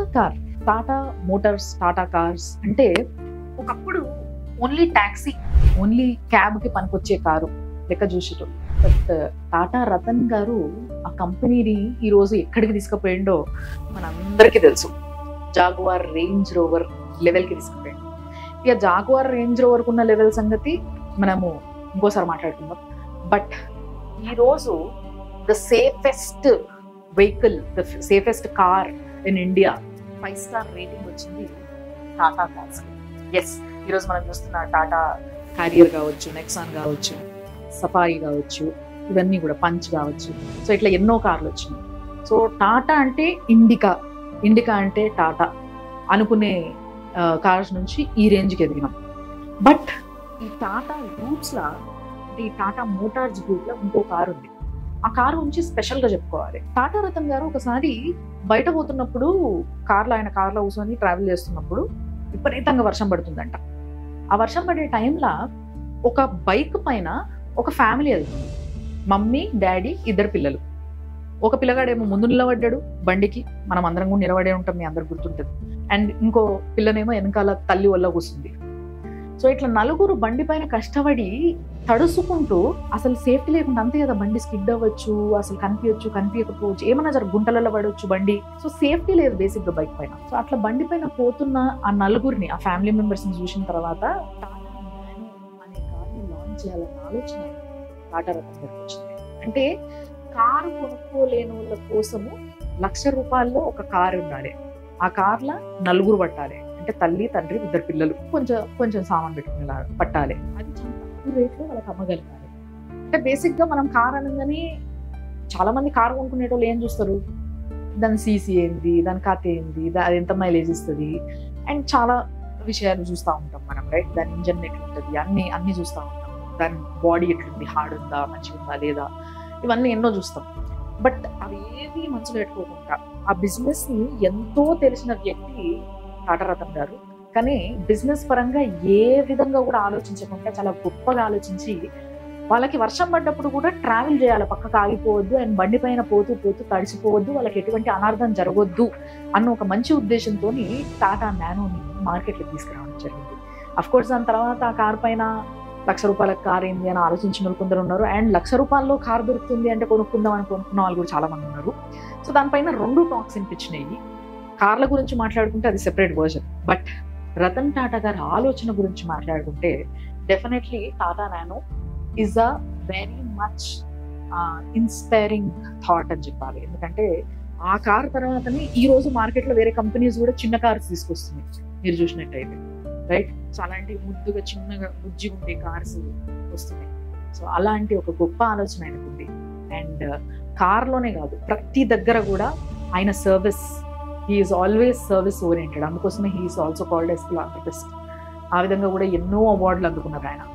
car Tata motors Tata cars అంటే ఒకప్పుడు only taxi only క్యాబ్కి పనికొచ్చే కారు లెక్క చూసేటం బట్ టాటా రతన్ గారు ఆ కంపెనీని ఈ రోజు ఎక్కడికి తీసుకుపోయిండో మనందరికీ తెలుసు జాగువార్ రేంజ్ రోవర్ లెవెల్కి తీసుకుపోయిండు ఇక జాగువార్ రేంజ్ రోవర్కు ఉన్న లెవెల్ సంగతి మనము ఇంకోసారి మాట్లాడుకుందాం బట్ ఈరోజు the safest vehicle the safest car in India five star rating వచ్చింది టాటా కార్స్ ఎస్ ఈరోజు మనం చూస్తున్న టాటా క్యారియర్ కావచ్చు నెక్సాన్ కావచ్చు సఫారీ కావచ్చు ఇవన్నీ కూడా పంచ్ కావచ్చు సో ఇట్లా ఎన్నో కార్లు వచ్చినాయి సో టాటా అంటే ఇండికా ఇండికా అంటే టాటా అనుకునే కార్స్ నుంచి ఈ రేంజ్కి ఎదిగినాం బట్ ఈ టాటా గ్రూప్స్లో అంటే ఈ టాటా మోటార్స్ గ్రూప్లో ఇంకో కారు ఉంది ఆ కారు గురించి స్పెషల్గా చెప్పుకోవాలి టాటా రతన్ గారు ఒకసారి బయట పోతున్నప్పుడు కార్లో ఆయన కార్లో కూర్చొని ట్రావెల్ చేస్తున్నప్పుడు విపరీతంగా వర్షం పడుతుందంట ఆ వర్షం పడే టైంలో ఒక బైక్ పైన ఒక ఫ్యామిలీ వెళ్తుంది మమ్మీ డాడీ ఇద్దరు పిల్లలు ఒక పిల్లగాడేమో ముందు నిలబడ్డాడు బండికి మనం అందరం కూడా నిలబడే ఉంటాం మీ అందరు గుర్తుంటుంది అండ్ ఇంకో పిల్లనేమో వెనకాల తల్లి వల్ల కూర్చుంది సో ఇట్లా నలుగురు బండి పైన కష్టపడి తడుసుకుంటూ అసలు సేఫ్టీ లేకుండా అంతే కదా బండి స్కిడ్ అవ్వచ్చు అసలు కనిపించచ్చు కనిపించకపోవచ్చు ఏమన్నా జర గుంటలలో పడవచ్చు బండి సో సేఫ్టీ లేదు బేసిక్ గా బైక్ పైన సో అట్లా బండి పైన పోతున్న ఆ నలుగురిని ఆ ఫ్యామిలీ మెంబర్స్ ని చూసిన తర్వాత టాటా నానో అనే కార్ని లాంచ్ చేయాలన్న ఆలోచన టాటా రతన్ గారికి వచ్చింది అంటే కారు కొనుక్కోలేని వాళ్ళ కోసము లక్ష రూపాయల్లో ఒక కారు ఉండాలి ఆ కార్లో నలుగురు పట్టాలి అంటే తల్లి తండ్రి ఇద్దరు పిల్లలు కొంచెం కొంచెం సామాన్ పెట్టుకునేలా పట్టాలి అది చాలా తక్కువ రేట్లో వాళ్ళకి అమ్మగలగాలి అంటే బేసిక్ గా మనం కార్ అనగానే చాలా మంది కార్ కొనుక్కునేటోళ్ళు ఏం చూస్తారు దాని సీసీ ఏంది దాని కథ ఏంది దా- అది ఎంత మైలేజ్ ఇస్తుంది అండ్ చాలా విషయాలు చూస్తూ ఉంటాం మనం రైట్ దాని ఇంజన్ ఎట్లుంటుంది అన్ని అన్ని చూస్తూ ఉంటాం దాని బాడీ ఎట్లుంది హార్డ్ ఉందా మంచిగా ఉందా లేదా ఇవన్నీ ఎన్నో చూస్తాం బట్ అవి ఏవి మనసులో పెట్టుకోకుండా ఆ బిజినెస్ ని ఎంతో తెలిసిన వ్యక్తి టాటా రతన్ గారు కానీ బిజినెస్ పరంగా ఏ విధంగా కూడా ఆలోచించకుండా చాలా గొప్పగా ఆలోచించి వాళ్ళకి వర్షం పడ్డప్పుడు కూడా ట్రావెల్ చేయాలి పక్కకు ఆగిపోవద్దు అండ్ బండి పైన పోతూ పోతూ తడిసిపోవద్దు వాళ్ళకి ఎటువంటి అనార్థం జరగొద్దు అన్న ఒక మంచి ఉద్దేశంతో టాటా నానోని మార్కెట్లోకి తీసుకురావడం జరిగింది అఫ్ కోర్స్ దాని తర్వాత ఆ కార్ పైన లక్ష రూపాయల కార్ ఏంది అని ఆలోచించిన వాళ్ళు కొందరు ఉన్నారు అండ్ లక్ష రూపాయల్లో కార్ దొరుకుతుంది అంటే కొనుక్కుందాం అని కొనుక్కున్న వాళ్ళు కూడా చాలా మంది ఉన్నారు సో దానిపైన రెండు టాక్స్ వినిపించినాయి కార్ల గురించి మాట్లాడుకుంటే అది separate version but Ratan Tata గారి ఆలోచన గురించి మాట్లాడుకుంటే definitely Tata nano is a very much inspiring thought అని చెప్పాలి ఎందుకంటే ఆ కార్ తర్వాతనే ఈ రోజు మార్కెట్లో వేరే కంపెనీస్ కూడా చిన్న కార్స్ తీసుకొస్తున్నాయి మీరు చూసినట్టయితే రైట్ సో అలాంటి ముద్దుగా చిన్నగా బుజ్జి ఉండే కార్స్ వస్తున్నాయి సో అలాంటి ఒక గొప్ప ఆలోచన ఆయనకు ఉంది అండ్ కార్లోనే కాదు ప్రతి దగ్గర కూడా ఆయన service he's always service oriented అందుకోసమే he's also called as philanthropist ఆ విధంగా కూడా ఎన్నో అవార్డులు అందుకున్నారు ఆయన